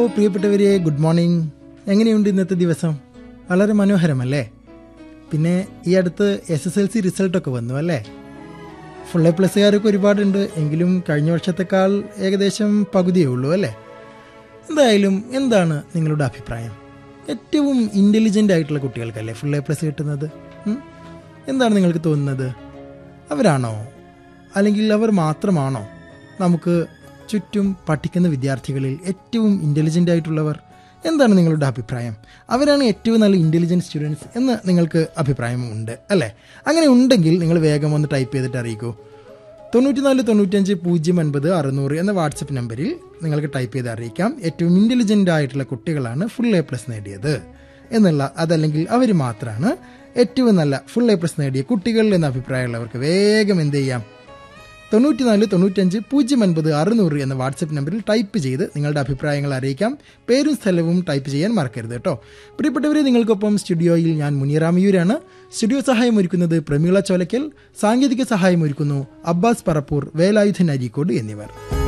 ഓ പ്രിയപ്പെട്ടവരെ good morning എങ്ങനെയുണ്ട് ഇന്നത്തെ ദിവസം വളരെ മനോഹരമല്ലേ പിന്നെ ഈ അടുത്ത് എസ് എസ് എൽ സി റിസൾട്ടൊക്കെ വന്നു അല്ലേ ഫുൾ എ പ്ലസ്സുകാരൊക്കെ ഒരുപാടുണ്ട് എങ്കിലും കഴിഞ്ഞ വർഷത്തെക്കാൾ ഏകദേശം പകുതിയേ ഉള്ളൂ അല്ലേ എന്തായാലും എന്താണ് നിങ്ങളുടെ അഭിപ്രായം ഏറ്റവും ഇൻ്റലിജൻ്റ് ആയിട്ടുള്ള കുട്ടികൾക്കല്ലേ ഫുൾ എ പ്ലസ് കിട്ടുന്നത് ഉം? എന്താണ് നിങ്ങൾക്ക് തോന്നുന്നത് അവരാണോ അല്ലെങ്കിൽ അവർ മാത്രമാണോ നമുക്ക് ചുറ്റും പഠിക്കുന്ന വിദ്യാർത്ഥികളിൽ ഏറ്റവും ഇൻ്റലിജൻ്റ് ആയിട്ടുള്ളവർ എന്താണ് നിങ്ങളുടെ അഭിപ്രായം അവരാണ് ഏറ്റവും നല്ല ഇൻ്റലിജൻറ്റ് സ്റ്റുഡൻസ് എന്ന് നിങ്ങൾക്ക് അഭിപ്രായമുണ്ട് അല്ലേ അങ്ങനെ ഉണ്ടെങ്കിൽ നിങ്ങൾ വേഗം ഒന്ന് ടൈപ്പ് ചെയ്തിട്ട് അറിയിക്കൂ തൊണ്ണൂറ്റിനാല് തൊണ്ണൂറ്റഞ്ച് പൂജ്യം അൻപത് അറുന്നൂറ് എന്ന വാട്സപ്പ് നമ്പറിൽ നിങ്ങൾക്ക് ടൈപ്പ് ചെയ്ത് അറിയിക്കാം ഏറ്റവും ഇൻ്റലിജൻ്റ് ആയിട്ടുള്ള കുട്ടികളാണ് ഫുൾ എ പ്ലസ് നേടിയത് എന്നുള്ള അതല്ലെങ്കിൽ അവർ മാത്രമാണ് ഏറ്റവും നല്ല ഫുൾ എ പ്ലസ് നേടിയ കുട്ടികൾ എന്ന അഭിപ്രായമുള്ളവർക്ക് വേഗം എന്ത് ചെയ്യാം തൊണ്ണൂറ്റിനാല് തൊണ്ണൂറ്റഞ്ച് പൂജ്യം അൻപത് അറുന്നൂറ് എന്ന വാട്സപ്പ് നമ്പറിൽ ടൈപ്പ് ചെയ്ത് നിങ്ങളുടെ അഭിപ്രായങ്ങൾ അറിയിക്കാം പേരും സ്ഥലവും ടൈപ്പ് ചെയ്യാൻ മറക്കരുത് കേട്ടോ പ്രിയപ്പെട്ടവരെ നിങ്ങൾക്കൊപ്പം സ്റ്റുഡിയോയിൽ ഞാൻ മുനിറാമിയൂരാണ് സ്റ്റുഡിയോ സഹായം ഒരുക്കുന്നത് പ്രമീള ചോലക്കൽ സാങ്കേതിക സഹായം ഒരുക്കുന്നു അബ്ബാസ് പറപ്പൂർ വേലായുധൻ അരീക്കോട് എന്നിവർ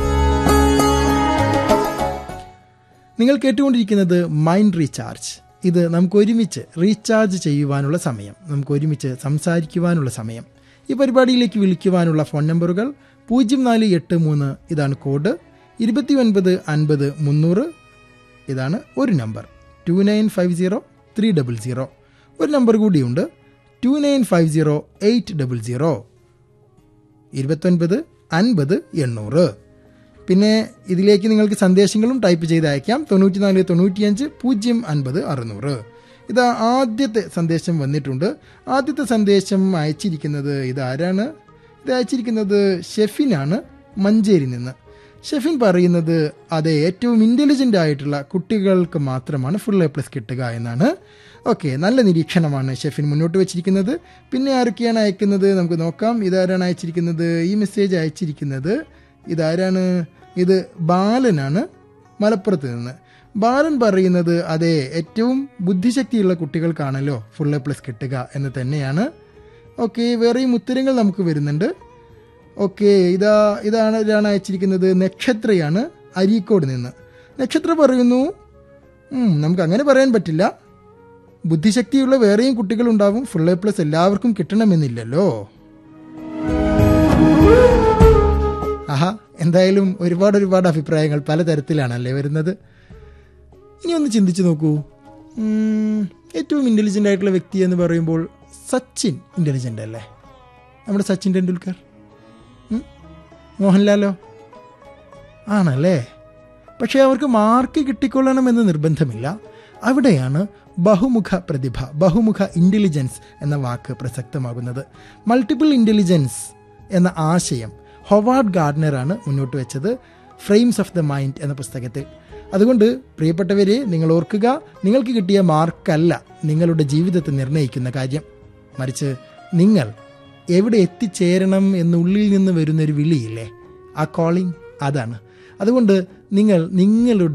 നിങ്ങൾ കേട്ടുകൊണ്ടിരിക്കുന്നത് മൈൻഡ് റീചാർജ് ഇത് നമുക്ക് ഒരുമിച്ച് റീചാർജ് ചെയ്യുവാനുള്ള സമയം നമുക്ക് ഒരുമിച്ച് സംസാരിക്കുവാനുള്ള സമയം ഈ പരിപാടിയിലേക്ക് വിളിക്കുവാനുള്ള ഫോൺ നമ്പറുകൾ പൂജ്യം നാല് എട്ട് മൂന്ന് ഇതാണ് കോഡ് ഇരുപത്തി ഒൻപത് അൻപത് മുന്നൂറ് ഇതാണ് ഒരു number two nine five zero three double zero ഒരു നമ്പർ കൂടിയുണ്ട് two nine five zero eight double zero ഇരുപത്തൊൻപത് അൻപത് എണ്ണൂറ് പിന്നെ ഇതിലേക്ക് നിങ്ങൾക്ക് സന്ദേശങ്ങളും ടൈപ്പ് ചെയ്ത് അയക്കാം തൊണ്ണൂറ്റിനാല് തൊണ്ണൂറ്റിയഞ്ച് പൂജ്യം അൻപത് അറുന്നൂറ് ഇത് ആദ്യത്തെ സന്ദേശം വന്നിട്ടുണ്ട് ആദ്യത്തെ സന്ദേശം അയച്ചിരിക്കുന്നത് ഇതാരാണ് ഇത് അയച്ചിരിക്കുന്നത് ഷെഫിനാണ് മഞ്ചേരി നിന്ന് ഷെഫിൻ പറയുന്നത് അതെ ഏറ്റവും ഇൻ്റലിജൻ്റ് ആയിട്ടുള്ള കുട്ടികൾക്ക് മാത്രമാണ് ഫുൾ എ പ്ലസ് കിട്ടുക എന്നാണ് ഓക്കെ നല്ല നിരീക്ഷണമാണ് ഷെഫിൻ മുന്നോട്ട് വെച്ചിരിക്കുന്നത് പിന്നെ ആരൊക്കെയാണ് അയക്കുന്നത് നമുക്ക് നോക്കാം ഇതാരാണ് അയച്ചിരിക്കുന്നത് ഈ മെസ്സേജ് അയച്ചിരിക്കുന്നത് ഇതാരാണ് ഇത് ബാലനാണ് മലപ്പുറത്ത് നിന്ന് ബാലൻ പറയുന്നത് അതെ ഏറ്റവും ബുദ്ധിശക്തിയുള്ള കുട്ടികൾക്കാണല്ലോ ഫുൾ എ പ്ലസ് കിട്ടുക എന്ന് തന്നെയാണ് ഓക്കെ വേറെയും ഉത്തരങ്ങൾ നമുക്ക് വരുന്നുണ്ട് ഓക്കെ ഇതാ ഇതാണ് ഇതാണ് അയച്ചിരിക്കുന്നത് നക്ഷത്രയാണ് അരീക്കോട് നിന്ന് നക്ഷത്ര പറയുന്നു "ഉം, നമുക്ക് അങ്ങനെ പറയാൻ പറ്റില്ല ബുദ്ധിശക്തിയുള്ള വേറെയും കുട്ടികളുണ്ടാവും ഫുൾ എ പ്ലസ് എല്ലാവർക്കും കിട്ടണമെന്നില്ലല്ലോ ആഹാ എന്തായാലും ഒരുപാട് ഒരുപാട് അഭിപ്രായങ്ങൾ പലതരത്തിലാണല്ലേ വരുന്നത് ഇനി ഒന്ന് ചിന്തിച്ചു നോക്കൂ ഉം, ഏറ്റവും ഇൻ്റലിജൻ്റ് ആയിട്ടുള്ള വ്യക്തി എന്ന് പറയുമ്പോൾ സച്ചിൻ ഇൻ്റലിജൻ്റ് അല്ലേ നമ്മുടെ സച്ചിൻ ടെണ്ടുൽക്കർ ഉം? മോഹൻലാലോ ആണല്ലേ പക്ഷേ അവർക്ക് മാർക്ക് കിട്ടിക്കൊള്ളണമെന്ന് നിർബന്ധമില്ല അവിടെയാണ് ബഹുമുഖ പ്രതിഭ ബഹുമുഖ ഇൻ്റലിജൻസ് എന്ന വാക്ക് പ്രസക്തമാകുന്നത് മൾട്ടിപ്പിൾ ഇൻ്റലിജൻസ് എന്ന ആശയം ഹൊവാർഡ് ഗാർഡനറാണ് മുന്നോട്ട് വെച്ചത് ഫ്രെയിംസ് ഓഫ് ദ മൈൻഡ് എന്ന പുസ്തകത്തിൽ അതുകൊണ്ട് പ്രിയപ്പെട്ടവരെ നിങ്ങൾ ഓർക്കുക നിങ്ങൾക്ക് കിട്ടിയ മാർക്കല്ല നിങ്ങളുടെ ജീവിതത്തെ നിർണ്ണയിക്കുന്ന കാര്യം മറിച്ച് നിങ്ങൾ എവിടെ എത്തിച്ചേരണം എന്നുള്ളിൽ നിന്ന് വരുന്നൊരു വിളിയില്ലേ ആ കോളിംഗ് അതാണ് അതുകൊണ്ട് നിങ്ങൾ നിങ്ങളുടെ